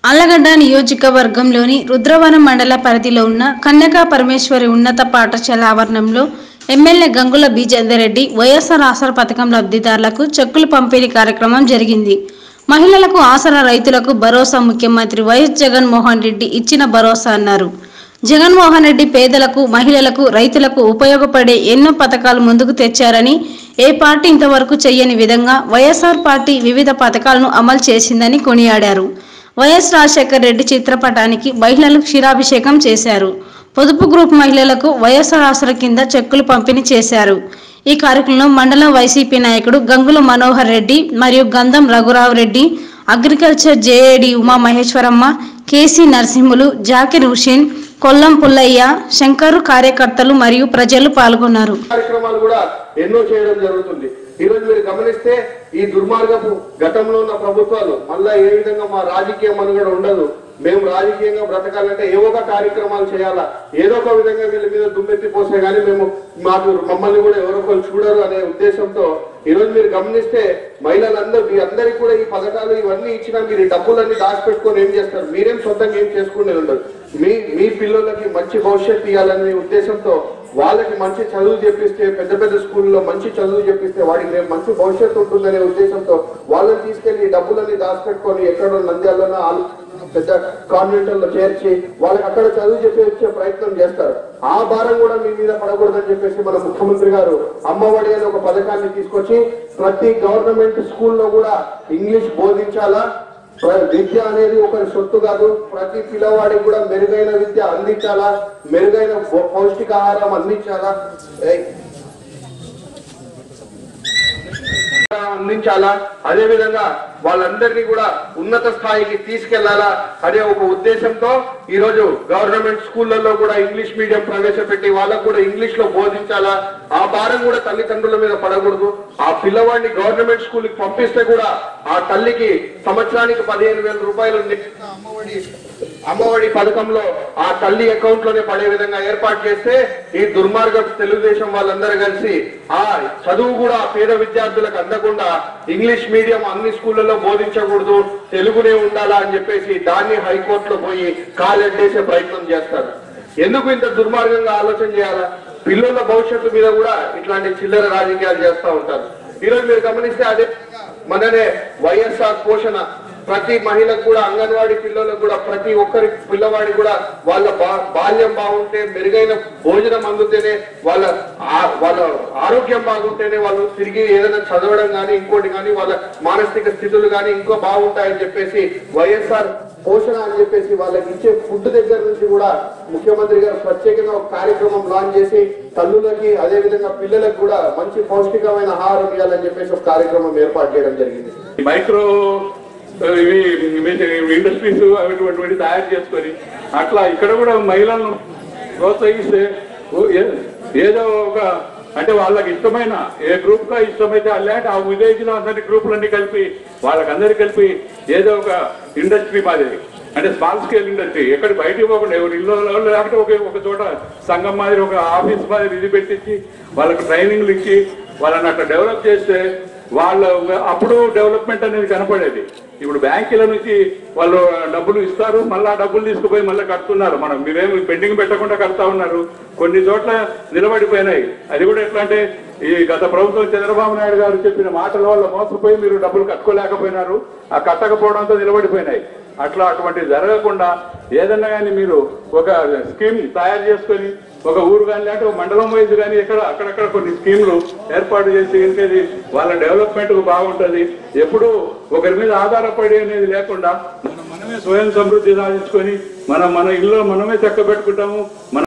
అల్లగడ్డ నియోజకవర్గంలోని రుద్రవరం మండల పరిధిలో ఉన్న కన్యకా పరమేశ్వరి ఉన్నత పాఠశాల ఆవరణంలో ఎమ్మెల్యే గంగుల బీజేందర్ రెడ్డి వైఎస్ఆర్ ఆసరా పథకం లబ్ధిదారులకు చెక్కులు పంపిణీ కార్యక్రమం జరిగింది మహిళలకు ఆసరా రైతులకు భరోసా ముఖ్యమంత్రి వైఎస్ జగన్మోహన్ రెడ్డి ఇచ్చిన భరోసా అన్నారు జగన్మోహన్ రెడ్డి పేదలకు మహిళలకు రైతులకు ఉపయోగపడే ఎన్నో పథకాలు ముందుకు తెచ్చారని ఏ పార్టీ ఇంతవరకు చేయని విధంగా వైఎస్ఆర్ పార్టీ వివిధ పథకాలను అమలు చేసిందని కొనియాడారు వైఎస్ రాజశేఖర్ రెడ్డి చిత్రపటానికి మహిళలు క్షీరాభిషేకం చేశారు పొదుపు గ్రూప్ మహిళలకు వైఎస్ఆర్ ఆసరా కింద చెక్కులు పంపిణీ చేశారు ఈ కార్యక్రమంలో మండలం వైసీపీ నాయకుడు గంగుల మనోహర్ రెడ్డి మరియు గంధం రఘురావు రెడ్డి అగ్రికల్చర్ జేఏడి ఉమా మహేశ్వరమ్మ కేసీ నరసింహులు జాకిర్ హుషేన్ కొల్లం పుల్లయ్య శంకరు కార్యకర్తలు మరియు ప్రజలు పాల్గొన్నారు కార్యక్రమాలు కూడా ఎన్నో చేయడం జరుగుతుంది ఈ రోజు మీరు గమనిస్తే ఈ దుర్మార్గపు గతంలో ఉన్న ప్రభుత్వాలు మళ్ళా ఏ విధంగా మా రాజకీయ మనుగడ ఉండదు మేము రాజకీయంగా బ్రతకాలంటే ఏవో ఒక కార్యక్రమాలు చేయాలా ఏదో ఒక విధంగా వీళ్ళ మీద దుమ్మెత్తి పోస్తే గానీ మేము మాకు మమ్మల్ని కూడా ఎవరో ఒకరు చూడరు అనే ఉద్దేశంతో ఈ రోజు మీరు గమనిస్తే మహిళలందరూ మీ అందరికీ కూడా ఈ పథకాలు ఇవన్నీ ఇచ్చినా మీరు ఈ డబ్బులన్నీ దాచిపెట్టుకొని ఏం చేస్తారు మీరేం సొంతంగా ఏం చేసుకునేది ఉండదు మీ మీ పిల్లలకి మంచి భవిష్యత్తు ఇవ్వాలనే ఉద్దేశంతో వాళ్ళకి మంచి చదువు చెప్పిస్తే పెద్ద పెద్ద స్కూల్లో మంచి చదువు చెప్పిస్తే వాడికి రేపు మంచి భవిష్యత్తు ఉంటుందనే ఉద్దేశంతో వాళ్ళని తీసుకెళ్లి ఈ డబ్బులన్నీ దాచిపెట్టుకొని ఎక్కడో నంద్యాలలోనో ఆలోచన పెద్ద కాన్వెంట్లో చేర్చి వాళ్ళకి అక్కడ చదువు చెప్పి వచ్చే ప్రయత్నం చేస్తారు ఆ భారం కూడా మీ మీద పడకూడదని చెప్పేసి మన ముఖ్యమంత్రి గారు అమ్మఒడి అనే ఒక పథకాన్ని తీసుకొచ్చి ప్రతి గవర్నమెంట్ స్కూల్లో కూడా ఇంగ్లీష్ బోధించాలా ప్ర- విద్య అనేది ఒకరి సొత్తు కాదు ప్రతి పిల్లవాడికి కూడా మెరుగైన విద్య అందించాలా మెరుగైన పౌ- పౌష్టికాహారం అందించాలా ఏయ్. అందించాలా అదే విధంగా వాళ్ళందరినీ కూడా ఉన్నత స్థాయికి తీసుకెళ్లాలా అనే ఒక ఉద్దేశంతో ఈ రోజు గవర్నమెంట్ స్కూళ్ళల్లో కూడా ఇంగ్లీష్ మీడియం ప్రవేశపెట్టి వాళ్ళకు కూడా ఇంగ్లీష్ లో బోధించాలా ఆ భారం కూడా తల్లిదండ్రుల మీద పడకూడదు ఆ పిల్లవాడిని గవర్నమెంట్ స్కూల్ కి పంపిస్తే కూడా ఆ తల్లికి సంవత్సరానికి పదిహేను వేల రూపాయలు నిండిన అమ్మఒడి అమ్మఒడి పథకంలో ఆ తల్లి అకౌంట్ లోనే పడే విధంగా ఏర్పాటు చేస్తే ఈ దుర్మార్గ తెలుగుదేశం వాళ్ళందరూ కలిసి ఆ చదువు కూడా పేద విద్యార్థులకు అందకుండా ఇంగ్లీష్ మీడియం అన్ని స్కూళ్ళలో బోధించకూడదు తెలుగునే ఉండాలా అని చెప్పేసి దాన్ని హైకోర్టులో పోయి కాలెట్టేసే ప్రయత్నం చేస్తారు ఎందుకు ఇంత దుర్మార్గంగా ఆలోచన చేయాలా పిల్లల భవిష్యత్తు మీద కూడా ఇట్లాంటి చిల్లర రాజకీయాలు చేస్తూ ఉంటారు ఈరోజు మీరు గమనిస్తే అదే మననే వైఎస్ఆర్ పోషణ ప్రతి మహిళకు కూడా అంగన్వాడీ పిల్లలకు కూడా ప్రతి ఒక్కరి పిల్లవాడి కూడా వాళ్ళ బా- బాల్యం బాగుంటే మెరుగైన భోజనం అందుతేనే వాళ్ళ ఆ- వాళ్ళ ఆరోగ్యం బాగుంటేనే వాళ్ళు తిరిగి ఏదైనా చదవడం కానీ ఇంకోటి కానీ వాళ్ళ మానసిక స్థితులు కానీ ఇంకో బాగుంటాయని చెప్పేసి వైఎస్ఆర్ పోషణ అని చెప్పేసి వాళ్ళకి ఇచ్చే ఫుడ్ దగ్గర నుంచి కూడా ముఖ్యమంత్రి గారు ప్రత్యేకంగా ఒక కార్యక్రమం లాంచ్ చేసి తల్లులకి అదే విధంగా పిల్లలకు కూడా మంచి పౌష్టికమైన ఆహారం ఇవ్వాలని చెప్పేసి ఒక కార్యక్రమం ఏర్పాటు చేయడం జరిగింది మైక్రో ఇవి ఇవి ఇండస్ట్రీస్ అటువంటి తయారు చేసుకొని అట్లా ఇక్కడ కూడా మహిళలను ప్రోత్సహిస్తే ఓ- ఏ- ఏదో ఒక అంటే వాళ్ళకి ఇష్టమైన ఏ గ్రూప్ గా ఇష్టమైతే అలాంటి ఆ విలేజ్ లో అందరి గ్రూపులన్నీ కలిపి వాళ్ళకందరికి కలిపి ఏదో ఒక ఇండస్ట్రీ మాదిరి అంటే స్మాల్ స్కేల్ ఇండస్ట్రీ ఎక్కడ బయటికి పోకుండా ఎవరు ఇల్లు లేకపోతే ఒక ఒక చోట సంఘం మాదిరి ఒక ఆఫీస్ మాదిరి ఇది పెట్టించి వాళ్ళకి ట్రైనింగ్లు ఇచ్చి వాళ్ళని అట్లా డెవలప్ చేస్తే వాళ్ళ అప్పుడు డెవలప్మెంట్ అనేది కనపడేది ఇప్పుడు బ్యాంకుల నుంచి వాళ్ళు డబ్బులు ఇస్తారు మళ్ళీ ఆ డబ్బులు తీసుకుపోయి మళ్ళీ కడుతున్నారు మనం మీరేమి పెండింగ్ పెట్టకుండా కడతా ఉన్నారు కొన్ని చోట్ల నిలబడిపోయినాయి అది కూడా ఎట్లా అంటే ఈ గత ప్రభుత్వం చంద్రబాబు నాయుడు గారు చెప్పిన మాటల వల్ల మోసపోయి మీరు డబ్బులు కట్టుకోలేకపోయినారు ఆ కట్టకపోవడంతో నిలబడిపోయినాయి అట్లా అటువంటివి జరగకుండా ఏదన్నా కానీ మీరు ఒక స్కీమ్ తయారు చేసుకొని ఒక ఊరు కానీ లేకపోతే ఒక మండలం వైజ్ కానీ ఎక్కడ అక్కడక్కడ కొన్ని స్కీమ్లు ఏర్పాటు చేసి ఇంకేది వాళ్ళ డెవలప్మెంట్ బాగుంటుంది ఎప్పుడు ఒకరి మీద ఆధారపడి అనేది లేకుండా మనం మనమే స్వయం సమృద్ధి సాధించుకొని మనం మన ఇల్లు మనమే చక్క పెట్టుకుంటాము మన